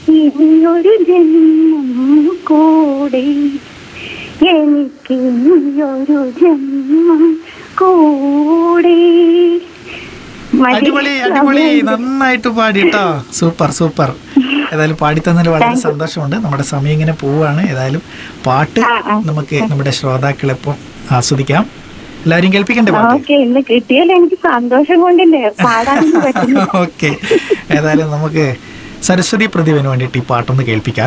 ഇനിയൊരു ജന്മം കൂടെ എനിക്ക് ഇനിയൊരു ജന്മം കൂടെ മതി. അടിപൊളി അടിപൊളി നന്നായിട്ട് പാടി കേട്ടോ സൂപ്പർ സൂപ്പർ ഏതായാലും പാടിത്തന്നതിൽ വളരെ സന്തോഷമുണ്ട് നമ്മുടെ സമയം ഇങ്ങനെ പോവുകയാണ് ഏതായാലും പാട്ട് ആ, ആ. നമുക്ക് നമ്മുടെ ശ്രോതാക്കളെപ്പം ആസ്വദിക്കാം എല്ലാവരും കേൾപ്പിക്കണ്ടേ പാട്ട് ഓക്കെ ഇന്ന് കിട്ടിയാൽ എനിക്ക് സന്തോഷം കൊണ്ടില്ലേ പാടാനൊന്നും പറ്റുന്നില്ല ഓക്കെ ഏതായാലും നമുക്ക് സരസ്വതി പ്രതിഭന് വേണ്ടിയിട്ട് ഈ പാട്ടൊന്ന് കേൾപ്പിക്കാം